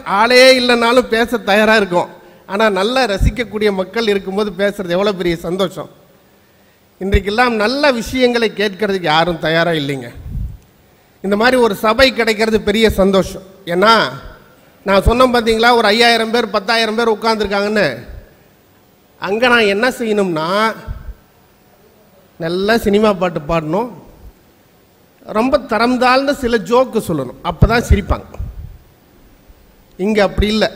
ஆளே இல்லைனாலும் பேச தயாராக இருக்கும் ஆனால் நல்லா ரசிக்கக்கூடிய மக்கள் இருக்கும்போது பேசுறது எவ்வளோ பெரிய சந்தோஷம் இன்றைக்கெல்லாம் நல்ல விஷயங்களை கேட்கறதுக்கு யாரும் தயாராக இல்லைங்க இந்த மாதிரி ஒரு சபை கிடைக்கிறது பெரிய சந்தோஷம் ஏன்னா நான் சொன்னேன் பார்த்தீங்களா ஒரு ஐயாயிரம் பேர் பத்தாயிரம் பேர் உட்காந்துருக்காங்கன்னு அங்கே நான் என்ன செய்யணும்னா நல்லா சினிமா பாட்டு பாடணும் ரொம்ப தரம் தாழ்ந்த சில ஜோக்கு சொல்லணும் அப்போ தான் சிரிப்பாங்க இங்கே அப்படி இல்லை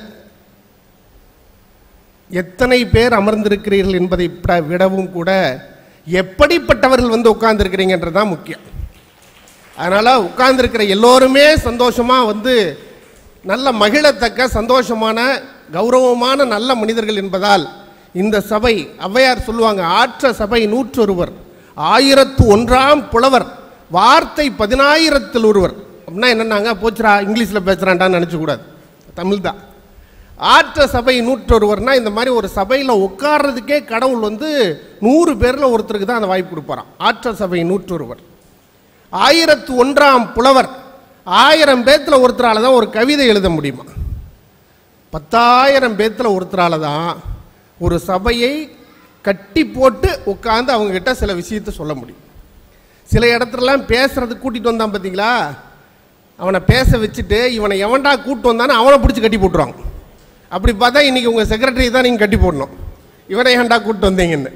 எத்தனை பேர் அமர்ந்திருக்கிறீர்கள் என்பதை ப- விடவும் கூட எப்படிப்பட்டவர்கள் வந்து உட்கார்ந்துருக்கிறீங்கன்றது தான் முக்கியம் அதனால் உட்கார்ந்துருக்கிற எல்லோருமே சந்தோஷமாக வந்து நல்ல மகிழத்தக்க சந்தோஷமான கௌரவமான நல்ல மனிதர்கள் என்பதால் இந்த சபை ஔவையார் சொல்லுவாங்க ஆற்ற சபை நூற்றொருவர் ஆயிரத்து ஒன்றாம் புலவர் வார்த்தை பதினாயிரத்தில் ஒருவர் அப்படின்னா என்னன்னாங்க போச்சுரா இங்கிலீஷில் பேசுகிறான்டான்னு நினச்சக்கூடாது தமிழ் தான் ஆற்ற சபை நூற்றொருவர்னா இந்த மாதிரி ஒரு சபையில் உட்கார்றதுக்கே கடவுள் வந்து நூறு பேரில் ஒருத்தருக்கு தான் அந்த வாய்ப்பு கொடுப்பாராம் ஆற்ற சபை நூற்றொருவர் ஆயிரத்து ஒன்றாம் புலவர் ஆயிரம் பேத்தில் ஒருத்தரால தான் ஒரு கவிதை எழுத முடியுமா பத்தாயிரம் பேத்தில் ஒருத்தரால தான் ஒரு சபையை கட்டி போட்டு உட்காந்து அவங்கக்கிட்ட சில விஷயத்தை சொல்ல முடியும் சில இடத்துலலாம் பேசுறதுக்கு கூட்டிகிட்டு வந்தான் பார்த்தீங்களா அவனை பேச வச்சுட்டு இவனை எவன்டா கூட்டு வந்தானோ அவனை பிடிச்சி கட்டி போட்டுருவாங்க அப்படி பார்த்தா இன்னைக்கு உங்கள் செக்ரட்டரி தான் நீங்கள் கட்டி போடணும் இவனை ஏன்டா கூட்டு வந்தீங்கன்னு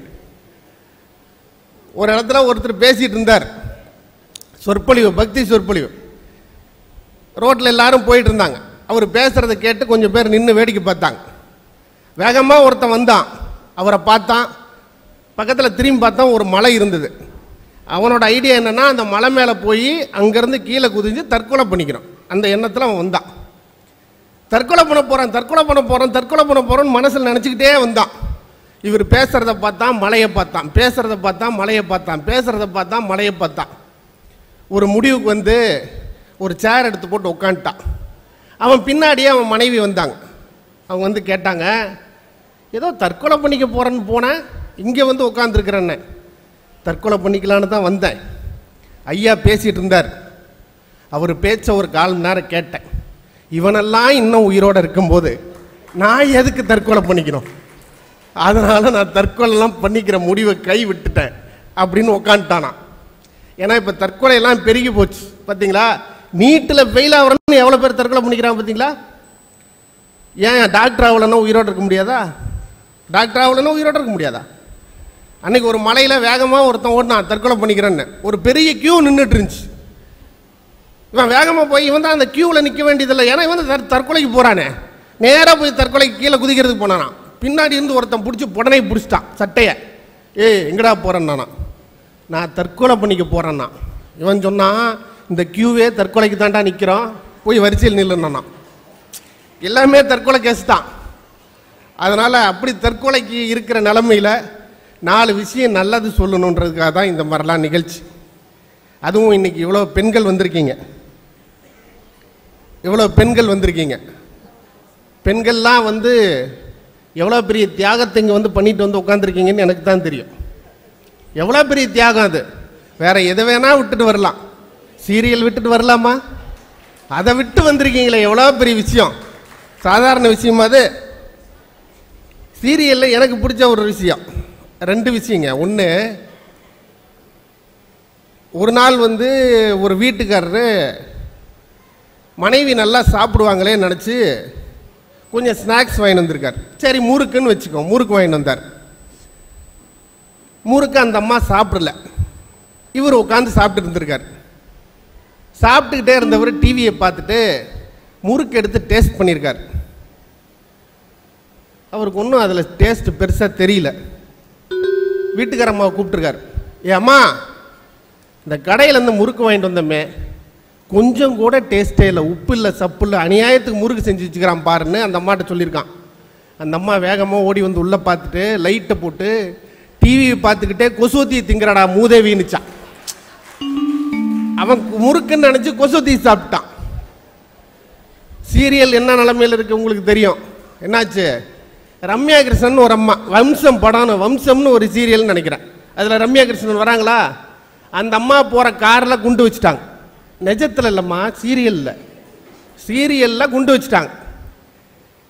ஒரு இடத்துல ஒருத்தர் பேசிட்டு இருந்தார் சொற்பொழிவு பக்தி சொற்பொழிவு ரோட்டில் எல்லாரும் போயிட்டு இருந்தாங்க அவர் பேசுகிறத கேட்டு கொஞ்சம் பேர் நின்று வேடிக்கை பார்த்தாங்க வேகமாக ஒருத்தன் வந்தான் அவரை பார்த்தான் பக்கத்தில் திரும்பி பார்த்தா ஒரு மலை இருந்தது அவனோட ஐடியா என்னன்னா அந்த மலை மேலே போய் அங்கேருந்து கீழே குதிஞ்சு தற்கொலை பண்ணிக்கிறான் அந்த எண்ணத்தில் அவன் வந்தான் தற்கொலை பண்ண போகிறான் தற்கொலை பண்ண போகிறான் தற்கொலை பண்ண போகிறான்னு மனசில் நினச்சிக்கிட்டே வந்தான் இவர் பேசுகிறத பார்த்தான் மலையை பார்த்தான் பேசுகிறத பார்த்தான் மலையை பார்த்தான் பேசுகிறத பார்த்தான் மலையை பார்த்தான் ஒரு முடிவுக்கு வந்து ஒரு சேர் எடுத்து போட்டு உட்காந்துட்டான் அவன் பின்னாடியே அவன் மனைவி வந்தாங்க அவங்க வந்து கேட்டாங்க ஏதோ தற்கொலை பண்ணிக்க போகிறேன்னு போனேன் இங்கே வந்து உட்காந்துருக்கிறேன்னு தற்கொலை பண்ணிக்கலான்னு தான் வந்தேன் ஐயா பேசிகிட்டு இருந்தார் அவர் பேச்ச ஒரு கால் மணி நேரம் கேட்டேன் இவனெல்லாம் இன்னும் உயிரோடு இருக்கும்போது நான் எதுக்கு தற்கொலை பண்ணிக்கணும் அதனால் நான் தற்கொலைலாம் பண்ணிக்கிற முடிவை கை விட்டுட்டேன் அப்படின்னு உக்காந்துட்டானா ஏன்னா இப்போ தற்கொலையெல்லாம் பெருகி போச்சு பார்த்தீங்களா நீட்டில் ஃபெயில் ஆகிறன்னு எவ்வளோ பேர் தற்கொலை பண்ணிக்கிறாங்க பார்த்தீங்களா ஏன் டாக்டர் ஆகலன்னா உயிரோடு இருக்க முடியாதா டாக்டர் ஆகலன்னா உயிரோடு இருக்க முடியாதா அன்னைக்கு ஒரு மலையில் வேகமாக ஒருத்தன் ஓடினான் தற்கொலை பண்ணிக்கிறேன்னு ஒரு பெரிய கியூ நின்றுட்டு இருந்துச்சு இவன் வேகமாக போய் இவன் தான் அந்த கியூவில் நிற்க வேண்டியதில்லை ஏன்னா இவன் தற் தற்கொலைக்கு போகிறானே நேராக போய் தற்கொலைக்கு கீழே குதிக்கிறதுக்கு போனானான் பின்னாடி இருந்து ஒருத்தன் பிடிச்சி புடனை பிடிச்சிட்டான் சட்டையை ஏய் எங்கடா போகிறேன்னானா நான் தற்கொலை பண்ணிக்க போகிறேன்னா இவன் சொன்னான் இந்த கியூவே தற்கொலைக்கு தான்டா நிற்கிறோம் போய் வரிசையில் நில்லுன்னானா எல்லாமே தற்கொலை கேஸ் தான் அதனால் அப்படி தற்கொலைக்கு இருக்கிற நிலமையில் நாலு விஷயம் நல்லது சொல்லணுன்றதுக்காக தான் இந்த மாதிரிலாம் நிகழ்ச்சி அதுவும் இன்னைக்கு இவ்வளோ பெண்கள் வந்திருக்கீங்க இவ்வளோ பெண்கள் வந்திருக்கீங்க பெண்கள்லாம் வந்து எவ்வளோ பெரிய தியாகத்தை இங்கே வந்து பண்ணிட்டு வந்து உட்காந்துருக்கீங்கன்னு எனக்கு தான் தெரியும் எவ்வளோ பெரிய தியாகம் அது வேற எதை வேணா விட்டுட்டு வரலாம் சீரியல் விட்டுட்டு வரலாமா அதை விட்டு வந்திருக்கீங்களே எவ்வளோ பெரிய விஷயம் சாதாரண விஷயமா அது சீரியலில் எனக்கு பிடிச்ச ஒரு விஷயம் ரெண்டு விஷயங்க ஒன்று ஒரு நாள் வந்து ஒரு வீட்டுக்காரரு மனைவி நல்லா சாப்பிடுவாங்களே நினச்சி கொஞ்சம் ஸ்நாக்ஸ் வாங்கிட்டு வந்திருக்கார் சரி முறுக்குன்னு வச்சுக்கோ முறுக்கு வாங்கிட்டு வந்தார் முறுக்கு அந்த அம்மா சாப்பிடல இவர் உட்காந்து சாப்பிட்டு இருந்திருக்கார் சாப்பிட்டுக்கிட்டே இருந்தவர் டிவியை பார்த்துட்டு முறுக்கு எடுத்து டேஸ்ட் பண்ணியிருக்கார் அவருக்கு ஒன்றும் அதில் டேஸ்ட் பெருசாக தெரியல வீட்டுக்கார அம்மாவை கூப்பிட்டுருக்கார் ஏ அம்மா இந்த கடையில் இருந்து முறுக்கு வாங்கிட்டு வந்தோமே கொஞ்சம் கூட டேஸ்ட்டே இல்லை உப்பு இல்லை சப்பு இல்லை அநியாயத்துக்கு முறுக்கு செஞ்சு வச்சுக்கிறான் பாருன்னு அந்த அம்மாட்ட சொல்லியிருக்கான் அந்த அம்மா வேகமாக ஓடி வந்து உள்ளே பார்த்துட்டு லைட்டை போட்டு டிவியை பார்த்துக்கிட்டே கொசுவத்தி திங்கிறடா மூதேவின்னுச்சான் அவன் முறுக்குன்னு நினச்சி கொசுவத்தி சாப்பிட்டான் சீரியல் என்ன நிலமையில் இருக்கு உங்களுக்கு தெரியும் என்னாச்சு ரம்யா கிருஷ்ணன் ஒரு அம்மா வம்சம் படம்னு வம்சம்னு ஒரு சீரியல்னு நினைக்கிறேன் அதில் ரம்யா கிருஷ்ணன் வராங்களா அந்த அம்மா போகிற காரில் குண்டு வச்சுட்டாங்க நிஜத்தில் இல்லைம்மா சீரியலில் சீரியலில் குண்டு வச்சுட்டாங்க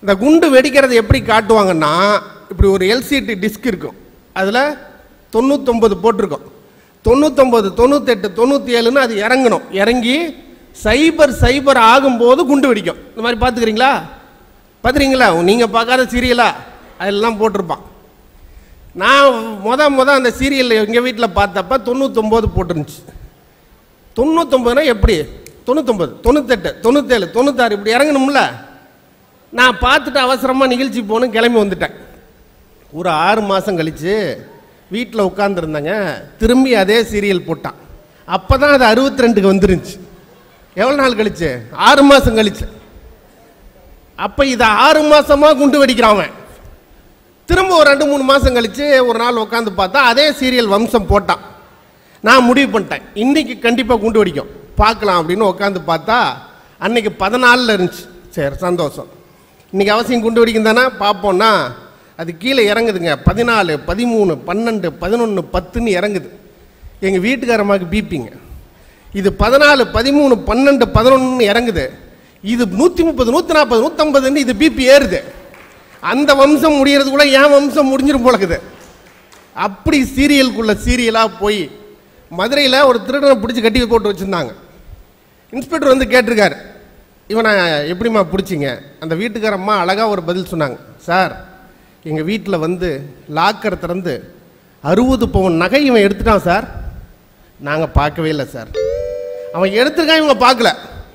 இந்த குண்டு வெடிக்கிறத எப்படி காட்டுவாங்கன்னா இப்படி ஒரு எல்சிடி டிஸ்க் இருக்கும் அதில் தொண்ணூத்தொம்பது போட்டிருக்கோம் தொண்ணூத்தொம்பது தொண்ணூத்தெட்டு தொண்ணூற்றி ஏழுன்னு அது இறங்கணும் இறங்கி சைபர் சைபர் ஆகும்போது குண்டு வெடிக்கும் இந்த மாதிரி பார்த்துக்கிறீங்களா பார்த்துறீங்களா நீங்கள் பார்க்காத சீரியலா அதெல்லாம் போட்டிருப்பான் நான் முத முத அந்த சீரியலில் எங்கள் வீட்டில் பார்த்தப்ப தொண்ணூத்தொம்பது போட்டுருந்துச்சு தொண்ணூத்தொம்பதுனா எப்படி தொண்ணூத்தொம்பது தொண்ணூத்தெட்டு தொண்ணூத்தேழு தொண்ணூத்தாறு இப்படி இறங்கணும்ல நான் பார்த்துட்டு அவசரமாக நிகழ்ச்சி போகணும் கிளம்பி வந்துட்டேன் ஒரு ஆறு மாதம் கழித்து வீட்டில் உட்காந்துருந்தாங்க திரும்பி அதே சீரியல் போட்டான் அப்போ தான் அது அறுபத்தி ரெண்டுக்கு வந்துருந்துச்சு எவ்வளோ நாள் கழிச்சு ஆறு மாதம் கழிச்சு அப்போ இதை ஆறு மாதமாக குண்டு வெடிக்கிறான் அவன் திரும்ப ஒரு ரெண்டு மூணு மாதம் கழித்து ஒரு நாள் உட்காந்து பார்த்தா அதே சீரியல் வம்சம் போட்டான் நான் முடிவு பண்ணிட்டேன் இன்னைக்கு கண்டிப்பாக குண்டு வெடிக்கும் பார்க்கலாம் அப்படின்னு உட்காந்து பார்த்தா அன்னைக்கு பதினாலில் இருந்துச்சு சரி சந்தோஷம் இன்னைக்கு அவசியம் குண்டு வெடிக்கும் தானே பார்ப்போம்னா அது கீழே இறங்குதுங்க பதினாலு பதிமூணு பன்னெண்டு பதினொன்று பத்துன்னு இறங்குது எங்கள் வீட்டுக்காரம்மாக்கு பிபிங்க இது பதினாலு பதிமூணு பன்னெண்டு பதினொன்று இறங்குது இது நூற்றி முப்பது நூற்றி நாற்பது நூற்றம்பதுன்னு இது பிபி ஏறுது அந்த வம்சம் முடியறதுக்குள்ள என் வம்சம் முடிஞ்சிரும் போலக்குது அப்படி சீரியலுக்குள்ள சீரியலாக போய் மதுரையில் ஒரு திருடனை பிடிச்சி கட்டி போட்டு வச்சுருந்தாங்க இன்ஸ்பெக்டர் வந்து கேட்டிருக்காரு இவனை எப்படிம்மா பிடிச்சிங்க அந்த வீட்டுக்காரம்மா அழகாக ஒரு பதில் சொன்னாங்க சார் எங்கள் வீட்டில் வந்து லாக்கர் திறந்து அறுபது பவுன் நகை இவன் எடுத்துட்டான் சார் நாங்கள் பார்க்கவே இல்லை சார் அவன் எடுத்திருக்கான் இவங்க பார்க்கல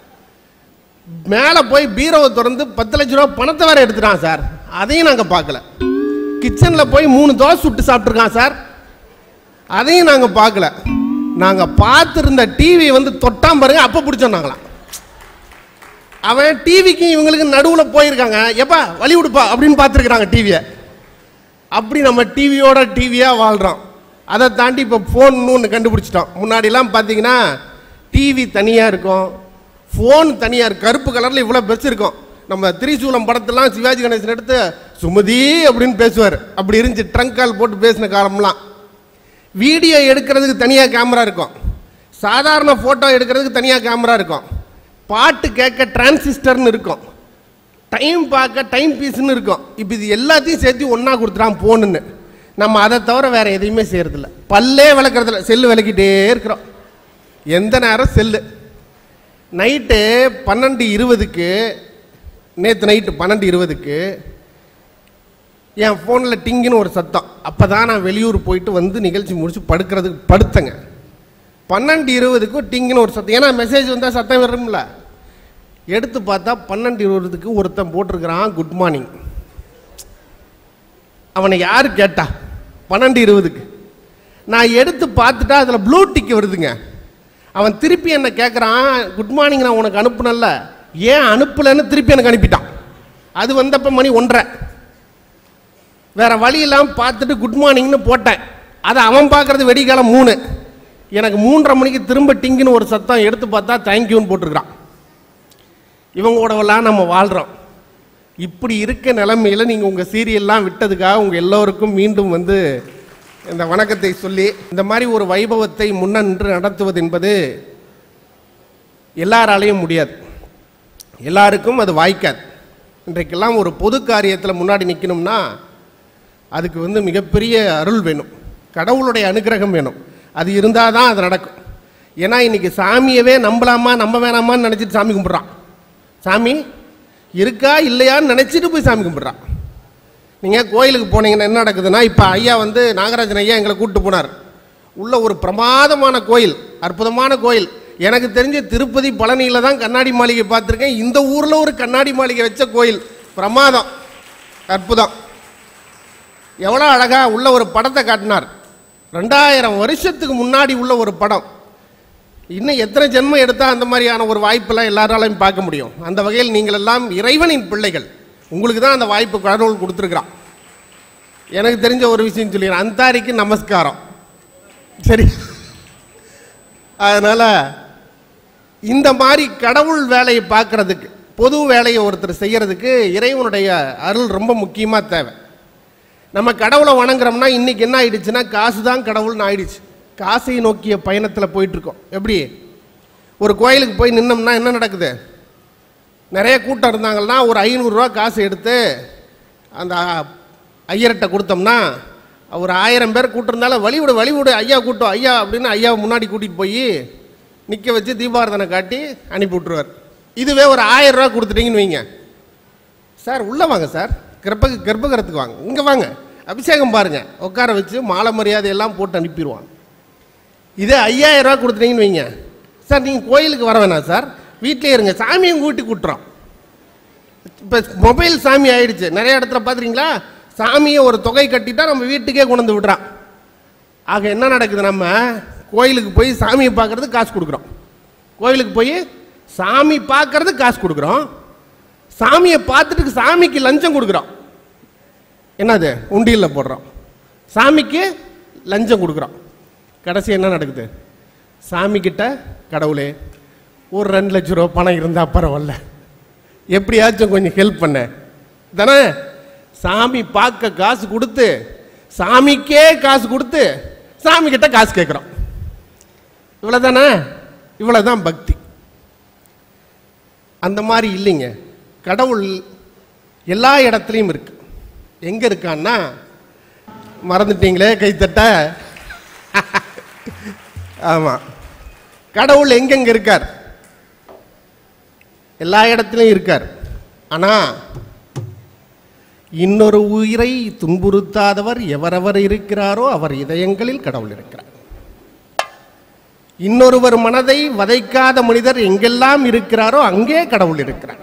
மேலே போய் பீரோவை திறந்து பத்து லட்ச ரூபா பணத்தை வேற எடுத்துட்டான் சார் அதையும் நாங்கள் பார்க்கல கிச்சனில் போய் மூணு தோசை சுட்டு சாப்பிட்ருக்கான் சார் அதையும் நாங்கள் பார்க்கல நாங்கள் பார்த்துருந்த டிவி வந்து தொட்டாம் பாருங்க அப்போ பிடிச்சோம் நாங்களாம் அவன் டிவிக்கும் இவங்களுக்கு நடுவில் போயிருக்காங்க எப்பா வழி விடுப்பா அப்படின்னு பார்த்துருக்குறாங்க டிவியை அப்படி நம்ம டிவியோட டிவியாக வாழ்கிறோம் அதை தாண்டி இப்போ ஃபோன்னு ஒன்று கண்டுபிடிச்சிட்டோம் முன்னாடிலாம் பார்த்தீங்கன்னா டிவி தனியாக இருக்கும் ஃபோன் தனியாக இருக்கும் கருப்பு கலரில் இவ்வளோ பெருசு இருக்கும் நம்ம திரிசூலம் படத்தெல்லாம் சிவாஜி கணேசன் எடுத்து சுமதி அப்படின்னு பேசுவார் அப்படி இருந்துச்சு ட்ரங்க் கால் போட்டு பேசின காலம்லாம் வீடியோ எடுக்கிறதுக்கு தனியாக கேமரா இருக்கும் சாதாரண ஃபோட்டோ எடுக்கிறதுக்கு தனியாக கேமரா இருக்கும் பாட்டு கேட்க டிரான்சிஸ்டர்னு இருக்கும் டைம் பார்க்க டைம் பீஸ்னு இருக்கும் இப்போ இது எல்லாத்தையும் சேர்த்து ஒன்றா கொடுத்துட்டான் போனுன்னு நம்ம அதை தவிர வேறு எதையுமே செய்கிறதில்ல பல்லே விளக்குறதில்ல செல்லு விளக்கிட்டே இருக்கிறோம் எந்த நேரம் செல்லு நைட்டு பன்னெண்டு இருபதுக்கு நேற்று நைட்டு பன்னெண்டு இருபதுக்கு என் ஃபோனில் டிங்குன்னு ஒரு சத்தம் அப்போ தான் நான் வெளியூர் போயிட்டு வந்து நிகழ்ச்சி முடிச்சு படுக்கிறதுக்கு படுத்தேங்க பன்னெண்டு இருபதுக்கும் டிங்குன்னு ஒரு சத்தம் ஏன்னா மெசேஜ் வந்தால் சத்தம் வரும்ல எடுத்து பார்த்தா பன்னெண்டு இருபதுக்கு ஒருத்தன் போட்டிருக்கிறான் குட் மார்னிங் அவனை யார் கேட்டா பன்னெண்டு இருபதுக்கு நான் எடுத்து பார்த்துட்டா அதில் ப்ளூ டிக் வருதுங்க அவன் திருப்பி என்ன கேட்குறான் குட் மார்னிங் நான் உனக்கு அனுப்புனல்ல ஏன் அனுப்பலைன்னு திருப்பி எனக்கு அனுப்பிட்டான் அது வந்தப்ப மணி ஒன்றரை வேற வழி இல்லாமல் பார்த்துட்டு குட் மார்னிங்னு போட்டேன் அதை அவன் பார்க்கறது வெடிகாலம் மூணு எனக்கு மூன்றரை மணிக்கு திரும்ப டிங்குன்னு ஒரு சத்தம் எடுத்து பார்த்தா தேங்க்யூன்னு போட்டிருக்கிறான் இவங்களோடவெல்லாம் நம்ம வாழ்கிறோம் இப்படி இருக்க நிலைமையில நீங்கள் உங்கள் சீரியல்லாம் விட்டதுக்காக உங்கள் எல்லோருக்கும் மீண்டும் வந்து இந்த வணக்கத்தை சொல்லி இந்த மாதிரி ஒரு வைபவத்தை முன்னன்று நடத்துவது என்பது எல்லாராலையும் முடியாது எல்லாருக்கும் அது வாய்க்காது இன்றைக்கெல்லாம் ஒரு பொது காரியத்தில் முன்னாடி நிற்கணும்னா அதுக்கு வந்து மிகப்பெரிய அருள் வேணும் கடவுளுடைய அனுகிரகம் வேணும் அது இருந்தால் தான் அது நடக்கும் ஏன்னா இன்னைக்கு சாமியவே நம்பலாமா நம்ப வேணாமான்னு நினச்சிட்டு சாமி கும்பிட்றான் சாமி இருக்கா இல்லையான்னு நினச்சிட்டு போய் சாமி கும்பிட்றான் நீங்கள் கோயிலுக்கு போனீங்கன்னா என்ன நடக்குதுன்னா இப்போ ஐயா வந்து நாகராஜன் ஐயா எங்களை கூப்பிட்டு போனார் உள்ள ஒரு பிரமாதமான கோயில் அற்புதமான கோயில் எனக்கு தெரிஞ்ச திருப்பதி பழனியில் தான் கண்ணாடி மாளிகை பார்த்துருக்கேன் இந்த ஊரில் ஒரு கண்ணாடி மாளிகை வச்ச கோயில் பிரமாதம் அற்புதம் எவ்வளோ அழகா உள்ள ஒரு படத்தை காட்டினார் ரெண்டாயிரம் வருஷத்துக்கு முன்னாடி உள்ள ஒரு படம் இன்னும் எத்தனை ஜென்மம் எடுத்தால் அந்த மாதிரியான ஒரு வாய்ப்பெல்லாம் எல்லாராலையும் பார்க்க முடியும் அந்த வகையில் நீங்கள் எல்லாம் இறைவனின் பிள்ளைகள் உங்களுக்கு தான் அந்த வாய்ப்பு கடவுள் கொடுத்துருக்குறான் எனக்கு தெரிஞ்ச ஒரு விஷயம் சொல்லிடுறேன் அந்தாரிக்கு நமஸ்காரம் சரி அதனால் இந்த மாதிரி கடவுள் வேலையை பார்க்கறதுக்கு பொது வேலையை ஒருத்தர் செய்யறதுக்கு இறைவனுடைய அருள் ரொம்ப முக்கியமாக தேவை நம்ம கடவுளை வணங்குறோம்னா இன்னைக்கு என்ன ஆயிடுச்சுன்னா காசு தான் கடவுள்னு ஆயிடுச்சு காசை நோக்கிய பயணத்தில் போயிட்டு இருக்கோம் எப்படி ஒரு கோயிலுக்கு போய் நின்னோம்னா என்ன நடக்குது நிறைய கூட்டம் இருந்தாங்கன்னா ஒரு ஐநூறுரூவா காசு எடுத்து அந்த ஐயர்கிட்ட கொடுத்தோம்னா ஒரு ஆயிரம் பேர் கூட்டிருந்தாலும் வழிவிடு வழிவிடு ஐயா கூட்டம் ஐயா அப்படின்னு ஐயாவை முன்னாடி கூட்டிகிட்டு போய் நிற்க வச்சு தீபாரதனை காட்டி அனுப்பி விட்ருவார் இதுவே ஒரு ஆயிரம் ரூபா கொடுத்துட்டீங்கன்னு வைங்க சார் உள்ளே வாங்க சார் கர்ப்ப கர்ப்பகிரத்துக்கு வாங்க இங்கே வாங்க அபிஷேகம் பாருங்க உட்கார வச்சு மாலை மரியாதை எல்லாம் போட்டு அனுப்பிடுவாங்க இதே ஐயாயிரம் ரூபா கொடுத்துட்டீங்கன்னு வைங்க சார் நீங்கள் கோயிலுக்கு வர வேணாம் சார் வீட்டிலே இருங்க சாமியும் கூட்டி கூட்டுறோம் இப்போ மொபைல் சாமி ஆயிடுச்சு நிறைய இடத்துல பார்த்துறீங்களா சாமியை ஒரு தொகை கட்டிட்டா நம்ம வீட்டுக்கே கொண்டு வந்து விடுறான் ஆக என்ன நடக்குது நம்ம கோயிலுக்கு போய் சாமியை பார்க்கறதுக்கு காசு கொடுக்குறோம் கோயிலுக்கு போய் சாமி பார்க்கறதுக்கு காசு கொடுக்குறோம் சாமியை பார்த்துட்டு சாமிக்கு லஞ்சம் கொடுக்குறோம் என்னது உண்டியலில் போடுறோம் சாமிக்கு லஞ்சம் கொடுக்குறோம் கடைசி என்ன நடக்குது சாமி கிட்ட கடவுளே ஒரு ரெண்டு லட்ச ரூபா பணம் இருந்தால் பரவாயில்ல எப்படியாச்சும் கொஞ்சம் ஹெல்ப் பண்ண தானே சாமி பார்க்க காசு கொடுத்து சாமிக்கே காசு கொடுத்து சாமி கிட்ட காசு கேட்குறோம் இவ்வளோதானே இவ்வளோதான் பக்தி அந்த மாதிரி இல்லைங்க கடவுள் எல்லா இடத்துலையும் இருக்கு எங்க இருக்கான்னா மறந்துட்டீங்களே கைத்தட்ட ஆமா கடவுள் எங்கெங்க இருக்கார் எல்லா இடத்துலையும் இருக்கார் ஆனா இன்னொரு உயிரை துன்புறுத்தாதவர் எவரவர் இருக்கிறாரோ அவர் இதயங்களில் கடவுள் இருக்கிறார் இன்னொருவர் மனதை வதைக்காத மனிதர் எங்கெல்லாம் இருக்கிறாரோ அங்கே கடவுள் இருக்கிறார்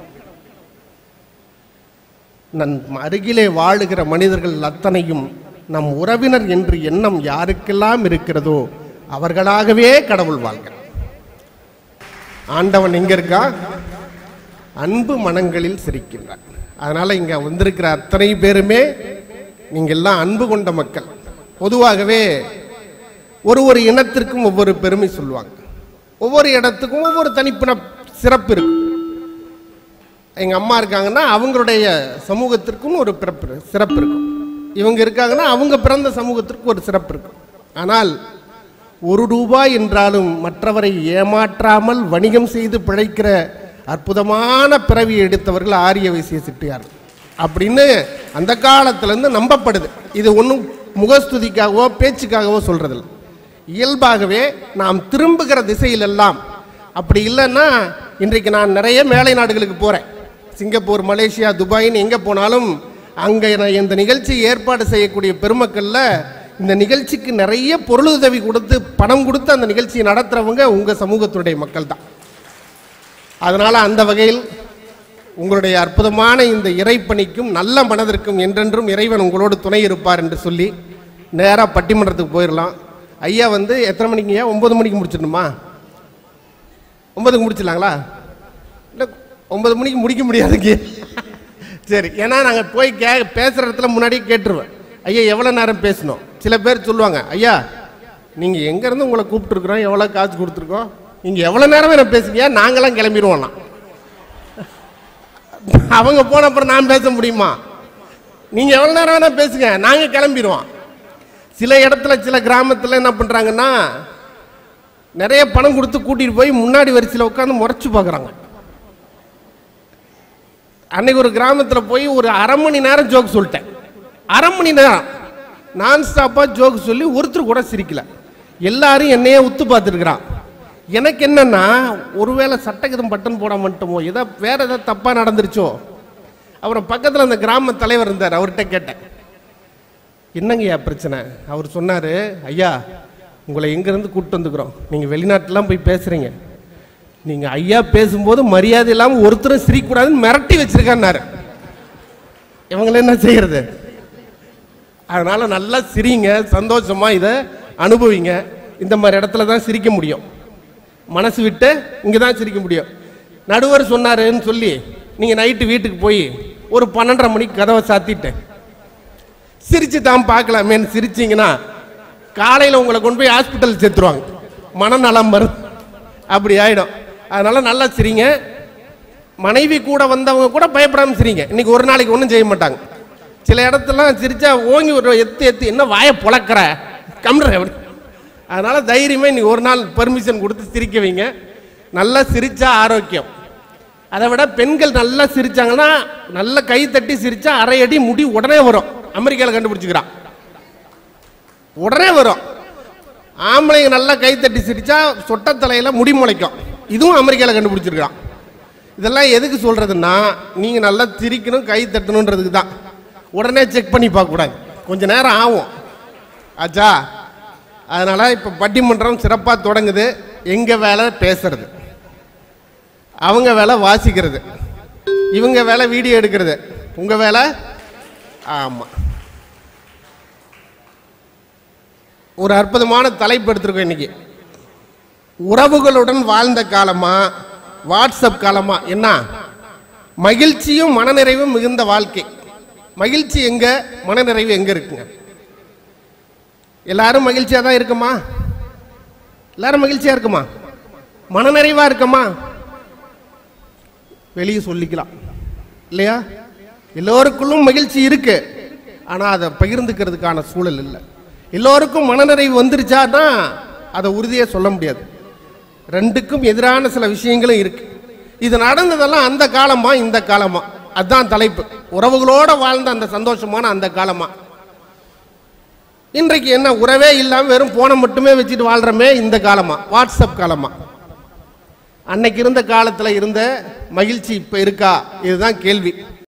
நம் அருகிலே வாழுகிற மனிதர்கள் அத்தனையும் நம் உறவினர் என்று எண்ணம் யாருக்கெல்லாம் இருக்கிறதோ அவர்களாகவே கடவுள் வாழ்கிறார் ஆண்டவன் எங்க இருக்கா அன்பு மனங்களில் சிரிக்கின்றார் அதனால இங்க வந்திருக்கிற அத்தனை பேருமே நீங்க எல்லாம் அன்பு கொண்ட மக்கள் பொதுவாகவே ஒரு ஒரு இனத்திற்கும் ஒவ்வொரு பெருமை சொல்லுவாங்க ஒவ்வொரு இடத்துக்கும் ஒவ்வொரு தனிப்பின சிறப்பு இருக்கும் எங்க அம்மா இருக்காங்கன்னா அவங்களுடைய சமூகத்திற்கும் ஒரு பிறப்பு சிறப்பு இருக்கும் இவங்க இருக்காங்கன்னா அவங்க பிறந்த சமூகத்திற்கு ஒரு சிறப்பு இருக்கும் ஆனால் ஒரு ரூபாய் என்றாலும் மற்றவரை ஏமாற்றாமல் வணிகம் செய்து பிழைக்கிற அற்புதமான பிறவியை எடுத்தவர்கள் ஆரிய வைசிய சிட்டியார் அப்படின்னு அந்த காலத்திலேருந்து நம்பப்படுது இது ஒன்றும் முகஸ்துதிக்காகவோ பேச்சுக்காகவோ சொல்றதில்ல இயல்பாகவே நாம் திரும்புகிற திசையிலெல்லாம் அப்படி இல்லைன்னா இன்றைக்கு நான் நிறைய மேலை நாடுகளுக்கு போகிறேன் சிங்கப்பூர் மலேசியா துபாயின்னு எங்கே போனாலும் அங்கே நான் இந்த நிகழ்ச்சி ஏற்பாடு செய்யக்கூடிய பெருமக்களில் இந்த நிகழ்ச்சிக்கு நிறைய பொருளுதவி கொடுத்து பணம் கொடுத்து அந்த நிகழ்ச்சியை நடத்துகிறவங்க உங்கள் சமூகத்துடைய மக்கள் தான் அதனால் அந்த வகையில் உங்களுடைய அற்புதமான இந்த இறைப்பணிக்கும் நல்ல மனதிற்கும் என்றென்றும் இறைவன் உங்களோடு துணை இருப்பார் என்று சொல்லி நேராக பட்டிமன்றத்துக்கு போயிடலாம் ஐயா வந்து எத்தனை மணிக்கு ஐயா ஒம்பது மணிக்கு முடிச்சிடணுமா ஒன்பதுக்கு முடிச்சிடலாங்களா இல்லை ஒன்பது மணிக்கு முடிக்க முடியாதுங்க சரி ஏன்னா நாங்கள் போய் கே பேசுகிற இடத்துல முன்னாடியே கேட்டுருவேன் ஐயா எவ்வளோ நேரம் பேசணும் சில பேர் சொல்லுவாங்க ஐயா நீங்கள் எங்கேருந்து உங்களை கூப்பிட்டுருக்குறோம் எவ்வளோ காசு கொடுத்துருக்கோம் நீங்கள் எவ்வளோ நேரம் வேணும் பேசுங்க நாங்களாம் கிளம்பிடுவோம்னா அவங்க போன அப்புறம் நான் பேச முடியுமா நீங்கள் எவ்வளோ நேரம் வேணால் பேசுங்க நாங்கள் கிளம்பிடுவோம் சில இடத்துல சில கிராமத்தில் என்ன பண்ணுறாங்கன்னா நிறைய பணம் கொடுத்து கூட்டிகிட்டு போய் முன்னாடி வரிசையில் உட்காந்து முறைச்சு பார்க்குறாங்க அன்னைக்கு ஒரு கிராமத்தில் போய் ஒரு அரை மணி நேரம் ஜோக் சொல்லிட்டேன் அரை மணி நேரம் நான் ஸ்டாப்பாக ஜோக் சொல்லி ஒருத்தர் கூட சிரிக்கல எல்லாரும் என்னையே உத்து பார்த்துருக்குறான் எனக்கு என்னன்னா ஒருவேளை சட்டகிதம் பட்டன் போட மாட்டோமோ ஏதோ வேற ஏதாவது தப்பாக நடந்துருச்சோ அப்புறம் பக்கத்தில் அந்த கிராம தலைவர் இருந்தார் அவர்கிட்ட கேட்டேன் என்னங்கய்யா பிரச்சனை அவர் சொன்னார் ஐயா உங்களை எங்கேருந்து கூப்பிட்டு வந்துக்கிறோம் நீங்கள் வெளிநாட்டுலாம் போய் பேசுகிறீங்க நீங்கள் ஐயா பேசும்போது மரியாதை இல்லாமல் ஒருத்தரும் சிரிக்கக்கூடாதுன்னு மிரட்டி வச்சிருக்கான்னாரு இவங்களை என்ன செய்யறது அதனால நல்லா சிரிங்க சந்தோஷமா இதை அனுபவிங்க இந்த மாதிரி இடத்துல தான் சிரிக்க முடியும் மனசு விட்டு இங்கே தான் சிரிக்க முடியும் நடுவர் சொன்னாருன்னு சொல்லி நீங்கள் நைட்டு வீட்டுக்கு போய் ஒரு பன்னெண்டரை மணிக்கு கதவை சாத்திட்டு சிரிச்சு தான் பார்க்கலாமேன்னு சிரிச்சிங்கன்னா காலையில் உங்களை கொண்டு போய் ஹாஸ்பிட்டல் சேர்த்துருவாங்க மனநலம் மருந்து அப்படி ஆயிடும் அதனால நல்லா சிரிங்க மனைவி கூட வந்தவங்க கூட பயப்படாம சிரிங்க இன்னைக்கு ஒரு நாளைக்கு ஒன்றும் செய்ய மாட்டாங்க சில இடத்துலலாம் சிரிச்சா ஓங்கி ஒரு எத்து எத்து என்ன வாயை புழக்கிற கம்ற அப்படி அதனால தைரியமா இன்னைக்கு ஒரு நாள் பெர்மிஷன் கொடுத்து சிரிக்க வைங்க நல்லா சிரிச்சா ஆரோக்கியம் அதை விட பெண்கள் நல்லா சிரிச்சாங்கன்னா நல்ல கை தட்டி சிரிச்சா அரை அடி முடி உடனே வரும் அமெரிக்காவில் கண்டுபிடிச்சிக்கிறான் உடனே வரும் ஆம்பளைங்க நல்லா கை தட்டி சிரிச்சா சொட்ட தலையில முடி முளைக்கும் இதுவும் அமெரிக்காவில் கண்டுபிடிச்சிருக்கான் இதெல்லாம் எதுக்கு சொல்றதுன்னா நீங்க நல்லா சிரிக்கணும் கை தட்டணுன்றதுக்கு தான் உடனே செக் பண்ணி பார்க்க கூடாது கொஞ்ச நேரம் ஆகும் ஆச்சா அதனால இப்போ பட்டிமன்றம் சிறப்பாக தொடங்குது எங்க வேலை பேசுறது அவங்க வேலை வாசிக்கிறது இவங்க வேலை வீடியோ எடுக்கிறது உங்க வேலை ஆமா ஒரு அற்புதமான தலைப்பு எடுத்திருக்கோம் இன்னைக்கு உறவுகளுடன் வாழ்ந்த காலமா வாட்ஸ்அப் காலமா என்ன மகிழ்ச்சியும் மனநிறைவும் மிகுந்த வாழ்க்கை மகிழ்ச்சி எங்க மனநிறைவு எங்க இருக்குங்க எல்லாரும் மகிழ்ச்சியா தான் இருக்குமா எல்லாரும் மகிழ்ச்சியா இருக்குமா மனநிறைவா இருக்குமா வெளியே சொல்லிக்கலாம் இல்லையா எல்லோருக்குள்ளும் மகிழ்ச்சி இருக்கு ஆனா அதை பகிர்ந்துக்கிறதுக்கான சூழல் இல்லை எல்லோருக்கும் மனநிறைவு வந்துருச்சான்னா அதை உறுதியாக சொல்ல முடியாது ரெண்டுக்கும் எதிரான சில விஷயங்களும் இருக்கு இது நடந்ததெல்லாம் அந்த காலமா இந்த காலமா அதுதான் தலைப்பு உறவுகளோட வாழ்ந்த அந்த சந்தோஷமான அந்த காலமா இன்றைக்கு என்ன உறவே இல்லாமல் வெறும் போனை மட்டுமே வச்சுட்டு வாழ்றமே இந்த காலமா வாட்ஸ்அப் காலமா அன்னைக்கு இருந்த காலத்தில் இருந்த மகிழ்ச்சி இப்போ இருக்கா இதுதான் கேள்வி